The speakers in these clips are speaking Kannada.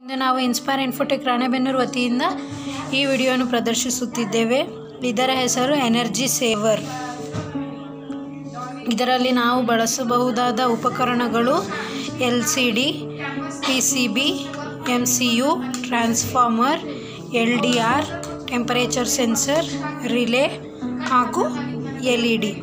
ಇಂದು ನಾವು ಇನ್ಸ್ಪೈರ್ ಇನ್ಫೋಟೆಕ್ ರಾಣೆಬೆನ್ನೂರು ವತಿಯಿಂದ ಈ ವಿಡಿಯೋವನ್ನು ಪ್ರದರ್ಶಿಸುತ್ತಿದ್ದೇವೆ ಇದರ ಹೆಸರು ಎನರ್ಜಿ ಸೇವರ್ ಇದರಲ್ಲಿ ನಾವು ಬಳಸಬಹುದಾದ ಉಪಕರಣಗಳು L C D P C B M C U transformer L D R temperature sensor relay ಹಾಗೂ ಎಲ್ ಇ ಡಿ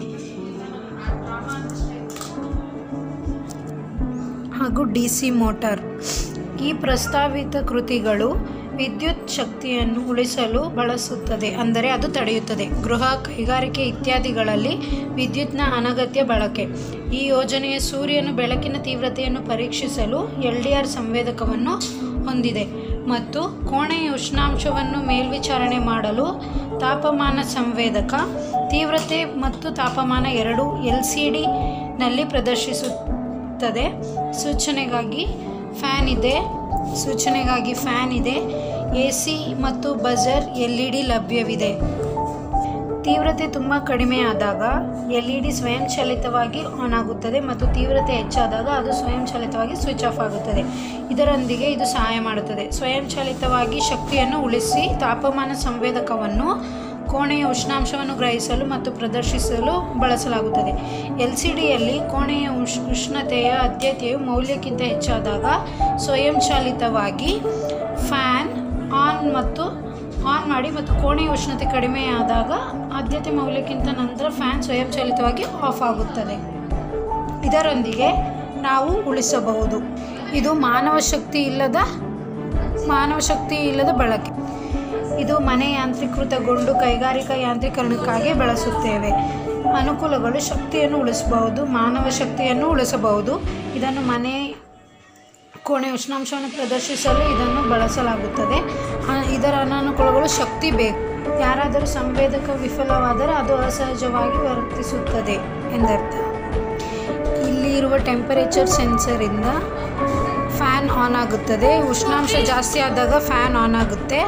ಹಾಗೂ ಡಿ ಸಿ ಮೋಟಾರ್ ಈ ಪ್ರಸ್ತಾವಿತ ಕೃತಿಗಳು ವಿದ್ಯುತ್ ಶಕ್ತಿಯನ್ನು ಉಳಿಸಲು ಬಳಸುತ್ತದೆ ಅಂದರೆ ಅದು ತಡೆಯುತ್ತದೆ ಗೃಹ ಕೈಗಾರಿಕೆ ಇತ್ಯಾದಿಗಳಲ್ಲಿ ವಿದ್ಯುತ್ನ ಅನಗತ್ಯ ಬಳಕೆ ಈ ಯೋಜನೆಯ ಸೂರ್ಯನ ಬೆಳಕಿನ ತೀವ್ರತೆಯನ್ನು ಪರೀಕ್ಷಿಸಲು ಎಲ್ ಡಿ ಆರ್ ಸಂವೇದಕವನ್ನು ಹೊಂದಿದೆ ಮತ್ತು ಕೋಣೆಯ ಉಷ್ಣಾಂಶವನ್ನು ಮೇಲ್ವಿಚಾರಣೆ ಮಾಡಲು ತಾಪಮಾನ ಸಂವೇದಕ ತೀವ್ರತೆ ಮತ್ತು ತಾಪಮಾನ ಎರಡು ಎಲ್ ಸಿ ಡಿನಲ್ಲಿ ಪ್ರದರ್ಶಿಸುತ್ತದೆ ಸೂಚನೆಗಾಗಿ ಫ್ಯಾನ್ ಇದೆ ಸೂಚನೆಗಾಗಿ ಫ್ಯಾನ್ ಇದೆ ಎ ಸಿ ಮತ್ತು ಬಜರ್ ಎಲ್ ಇ ಡಿ ಲಭ್ಯವಿದೆ ತೀವ್ರತೆ ತುಂಬ ಕಡಿಮೆ ಆದಾಗ ಎಲ್ ಇ ಡಿ ಸ್ವಯಂಚಾಲಿತವಾಗಿ ಆನ್ ಆಗುತ್ತದೆ ಮತ್ತು ತೀವ್ರತೆ ಹೆಚ್ಚಾದಾಗ ಅದು ಸ್ವಯಂಚಾಲಿತವಾಗಿ ಸ್ವಿಚ್ ಆಫ್ ಆಗುತ್ತದೆ ಇದರೊಂದಿಗೆ ಇದು ಸಹಾಯ ಮಾಡುತ್ತದೆ ಸ್ವಯಂಚಾಲಿತವಾಗಿ ಶಕ್ತಿಯನ್ನು ಉಳಿಸಿ ತಾಪಮಾನ ಸಂವೇದಕವನ್ನು ಕೋಣೆಯ ಉಷ್ಣಾಂಶವನ್ನು ಗ್ರಹಿಸಲು ಮತ್ತು ಪ್ರದರ್ಶಿಸಲು ಬಳಸಲಾಗುತ್ತದೆ ಎಲ್ ಸಿ ಡಿಯಲ್ಲಿ ಕೋಣೆಯ ಉಷ್ ಉಷ್ಣತೆಯ ಆದ್ಯತೆಯು ಮೌಲ್ಯಕ್ಕಿಂತ ಹೆಚ್ಚಾದಾಗ ಸ್ವಯಂಚಾಲಿತವಾಗಿ ಫ್ಯಾನ್ ಆನ್ ಮತ್ತು ಆನ್ ಮಾಡಿ ಮತ್ತು ಕೋಣೆಯ ಉಷ್ಣತೆ ಕಡಿಮೆಯಾದಾಗ ಆದ್ಯತೆ ಮೌಲ್ಯಕ್ಕಿಂತ ನಂತರ ಫ್ಯಾನ್ ಸ್ವಯಂಚಾಲಿತವಾಗಿ ಆಫ್ ಆಗುತ್ತದೆ ಇದರೊಂದಿಗೆ ನಾವು ಉಳಿಸಬಹುದು ಇದು ಮಾನವ ಶಕ್ತಿ ಇಲ್ಲದ ಮಾನವ ಶಕ್ತಿ ಇಲ್ಲದ ಬಳಕೆ ಇದು ಮನೆ ಯಾಂತ್ರೀಕೃತಗೊಂಡು ಕೈಗಾರಿಕಾ ಯಾಂತ್ರೀಕರಣಕ್ಕಾಗಿ ಬಳಸುತ್ತೇವೆ ಅನುಕೂಲಗಳು ಶಕ್ತಿಯನ್ನು ಉಳಿಸಬಹುದು ಮಾನವ ಶಕ್ತಿಯನ್ನು ಉಳಿಸಬಹುದು ಇದನ್ನು ಮನೆ ಕೋಣೆ ಉಷ್ಣಾಂಶವನ್ನು ಪ್ರದರ್ಶಿಸಲು ಇದನ್ನು ಬಳಸಲಾಗುತ್ತದೆ ಆ- ಇದರ ಅನಾನುಕೂಲಗಳು ಶಕ್ತಿ ಬೇಕು ಯಾರಾದರೂ ಸಂವೇದಕ ವಿಫಲವಾದರೆ ಅದು ಅಸಹಜವಾಗಿ ವರ್ತಿಸುತ್ತದೆ ಎಂದರ್ಥ ಇಲ್ಲಿ ಇರುವ ಟೆಂಪರೇಚರ್ ಸೆನ್ಸರಿಂದ ಫ್ಯಾನ್ ಆನ್ ಆಗುತ್ತದೆ ಉಷ್ಣಾಂಶ ಜಾಸ್ತಿ ಆದಾಗ ಫ್ಯಾನ್ ಆನ್ ಆಗುತ್ತೆ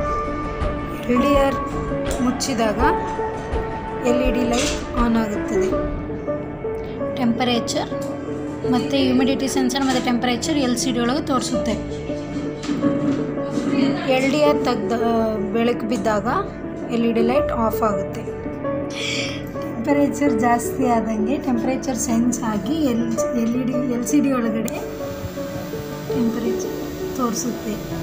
ಎಲ್ ಡಿ ಆರ್ ಮುಚ್ಚಿದಾಗ L E D light on ಆಗುತ್ತದೆ ಟೆಂಪರೇಚರ್ ಮತ್ತು ಹ್ಯೂಮಿಡಿಟಿ ಸೆನ್ಸರ್ ಮತ್ತು ಟೆಂಪರೇಚರ್ ಎಲ್ ಸಿ ಡಿ ಒಳಗೆ ತೋರಿಸುತ್ತೆ ಎಲ್ ಡಿ ಆರ್ ತೆಗ್ದ ಬೆಳಕು ಬಿದ್ದಾಗ L E D light off ಆಗುತ್ತೆ ಟೆಂಪರೇಚರ್ ಜಾಸ್ತಿ ಆದಂಗೆ ಟೆಂಪರೇಚರ್ ಸೆನ್ಸ್ ಆಗಿ L L E D L C D ಒಳಗಡೆ ಟೆಂಪರೇಚರ್ ತೋರಿಸುತ್ತೆ